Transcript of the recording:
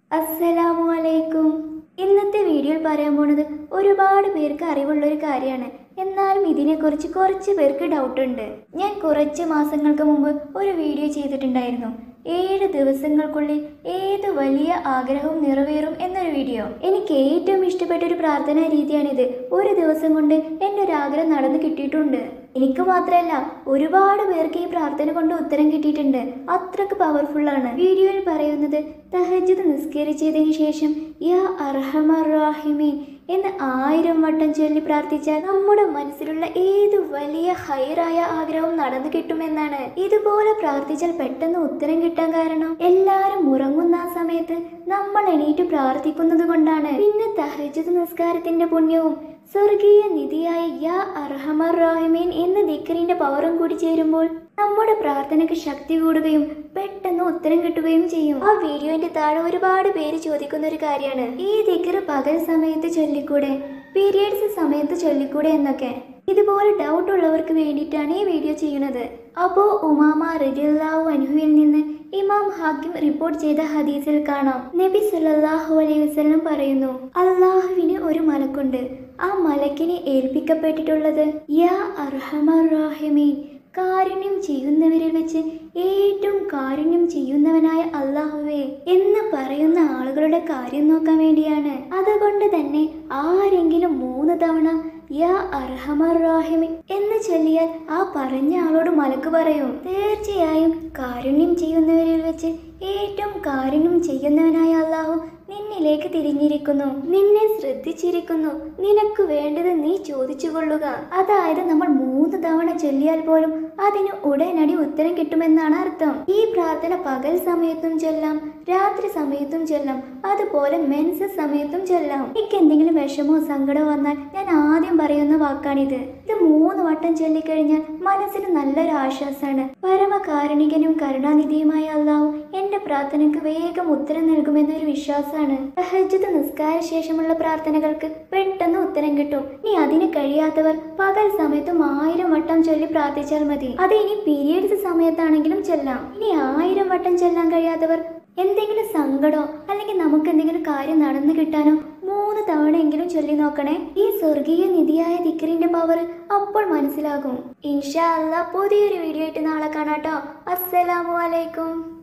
അസ്സലാമു അലൈക്കും ഇന്നത്തെ വീഡിയോയിൽ പറയാൻ പോണത് ഒരുപാട് പേർക്ക് അറിവുള്ള ഒരു കാര്യമാണ് എന്നാലും ഇതിനെക്കുറിച്ച് കുറച്ച് പേർക്ക് ഡൗട്ട് ഉണ്ട് ഞാൻ കുറച്ച് മാസങ്ങൾക്ക് മുമ്പ് ഒരു വീഡിയോ ചെയ്തിട്ടുണ്ടായിരുന്നു ഏഴ് ദിവസങ്ങൾക്കുള്ളിൽ ഏത് വലിയ ആഗ്രഹവും നിറവേറും എന്നൊരു വീഡിയോ എനിക്ക് ഏറ്റവും ഇഷ്ടപ്പെട്ട ഒരു പ്രാർത്ഥനാ രീതിയാണിത് ഒരു ദിവസം കൊണ്ട് എൻ്റെ ഒരു ആഗ്രഹം നടന്നു കിട്ടിയിട്ടുണ്ട് എനിക്ക് മാത്രമല്ല ഒരുപാട് പേർക്ക് ഈ പ്രാർത്ഥന കൊണ്ട് ഉത്തരം കിട്ടിയിട്ടുണ്ട് അത്രക്ക് പവർഫുൾ ആണ് വീഡിയോയിൽ പറയുന്നത് തഹജ്ജുദ് നിസ്കരിച്ചതിന് ശേഷം യാ അർഹമർ റാഹിമീൻ എന്ന് ആയിരം വട്ടം ചൊല്ലി പ്രാർത്ഥിച്ചാൽ നമ്മുടെ മനസ്സിലുള്ള ഏത് വലിയ ഹൈറായ ആഗ്രഹവും നടന്നു കിട്ടുമെന്നാണ് ഇതുപോലെ പ്രാർത്ഥിച്ചാൽ പെട്ടെന്ന് ഉത്തരം കിട്ടാൻ കാരണം എല്ലാരും ഉറങ്ങുന്ന ആ സമയത്ത് നമ്മൾ എണീറ്റ് പ്രാർത്ഥിക്കുന്നത് കൊണ്ടാണ് പിന്നെ തഹജ്ജുദ് നിസ്കാരത്തിന്റെ പുണ്യവും സ്വർഗീയ നിധിയായ യാ അർഹമർ റാഹിമീൻ എന്ന ദിക്കറിന്റെ പവറും കൂടി ചേരുമ്പോൾ നമ്മുടെ പ്രാർത്ഥനയ്ക്ക് ശക്തി കൂടുകയും പെട്ടെന്ന് ഉത്തരം കിട്ടുകയും ചെയ്യും ആ വീഡിയോന്റെ താഴെ ഒരുപാട് പേര് ചോദിക്കുന്ന ഒരു കാര്യമാണ് ഈ ദിക്കറ് പകൽ സമയത്ത് ചൊല്ലിക്കൂടെ പീരിയഡ്സ് സമയത്ത് ചൊല്ലിക്കൂടെ എന്നൊക്കെ ഇതുപോലെ ഡൗട്ട് ഉള്ളവർക്ക് വേണ്ടിയിട്ടാണ് ഈ വീഡിയോ ചെയ്യുന്നത് അപ്പോ ഉമാമ റജില്ലാഹു അനുഹുവിൽ നിന്ന് ഇമാം ഹാക്കിം റിപ്പോർട്ട് ചെയ്ത ഹദീസിൽ കാണാം നബി സല്ലല്ലാഹു അലൈഹി വസല്ലം പറയുന്നു അള്ളാഹുവിന് ഒരു മലക്കുണ്ട് ആ മലക്കിനെ ഏൽപ്പിക്കപ്പെട്ടിട്ടുള്ളത് യാ അർഹമർ റാഹിമീൻ കാരുണ്യം ചെയ്യുന്നവരിൽ വെച്ച് ഏറ്റവും കാരുണ്യം ചെയ്യുന്നവനായ അള്ളാഹുവേ എന്ന് പറയുന്ന ആളുകളുടെ കാര്യം നോക്കാൻ വേണ്ടിയാണ് അതുകൊണ്ട് തന്നെ ആരെങ്കിലും മൂന്ന് തവണ യാ അർഹമർ റാഹിമി എന്ന് ചൊല്ലിയാൽ ആ പറഞ്ഞ ആളോട് മലക്ക് പറയും തീർച്ചയായും കാരുണ്യം ചെയ്യുന്നവരിൽ വെച്ച് ഏറ്റവും കാരുണ്യം ചെയ്യുന്നവനായ അള്ളാഹു നിന്നിലേക്ക് തിരിഞ്ഞിരിക്കുന്നു നിന്നെ ശ്രദ്ധിച്ചിരിക്കുന്നു നിനക്ക് വേണ്ടത് നീ ചോദിച്ചു കൊള്ളുക അതായത് നമ്മൾ മൂന്ന് തവണ ചൊല്ലിയാൽ പോലും അതിന് ഉടനടി ഉത്തരം കിട്ടുമെന്നാണ് അർത്ഥം ഈ പ്രാർത്ഥന പകൽ സമയത്തും ചൊല്ലാം രാത്രി സമയത്തും ചൊല്ലാം അതുപോലെ മെൻസ് സമയത്തും ചൊല്ലാം എനിക്ക് എന്തെങ്കിലും വിഷമോ സങ്കടമോ വന്നാൽ ഞാൻ ആദ്യം പറയുന്ന വാക്കാണിത് ഇത് മൂന്ന് വട്ടം ചൊല്ലിക്കഴിഞ്ഞാൽ മനസ്സിന് നല്ലൊരു ആശ്വാസമാണ് പരമകാരുണികനും കരുണാനിധിയുമായ അള്ളാഹു എന്റെ പ്രാർത്ഥനയ്ക്ക് വേഗം ഉത്തരം നൽകുമെന്നൊരു വിശ്വാസമാണ് തഹജ്ജുദ് നിസ്കാര ശേഷമുള്ള പ്രാർത്ഥനകൾക്ക് പെട്ടെന്ന് ഉത്തരം കിട്ടും ഇനി അതിന് കഴിയാത്തവർ പകൽ സമയത്തും ആയിരം വട്ടം ചൊല്ലി പ്രാർത്ഥിച്ചാൽ മതി അത് ഇനി പീരിയഡ്സ് സമയത്താണെങ്കിലും ചെല്ലാം ഇനി ആയിരം വട്ടം ചെല്ലാൻ കഴിയാത്തവർ എന്തെങ്കിലും സങ്കടമോ അല്ലെങ്കിൽ നമുക്ക് എന്തെങ്കിലും കാര്യം നടന്നു കിട്ടാനോ മൂന്ന് തവണയെങ്കിലും ചൊല്ലി നോക്കണേ ഈ സ്വർഗീയ നിധിയായ ദിക്കറിന്റെ പവർ അപ്പോൾ മനസ്സിലാകും ഇൻഷാ അല്ലാ പുതിയൊരു വീഡിയോ ആയിട്ട് നാളെ കാണാട്ടോ അസ്സലാമു അലൈക്കും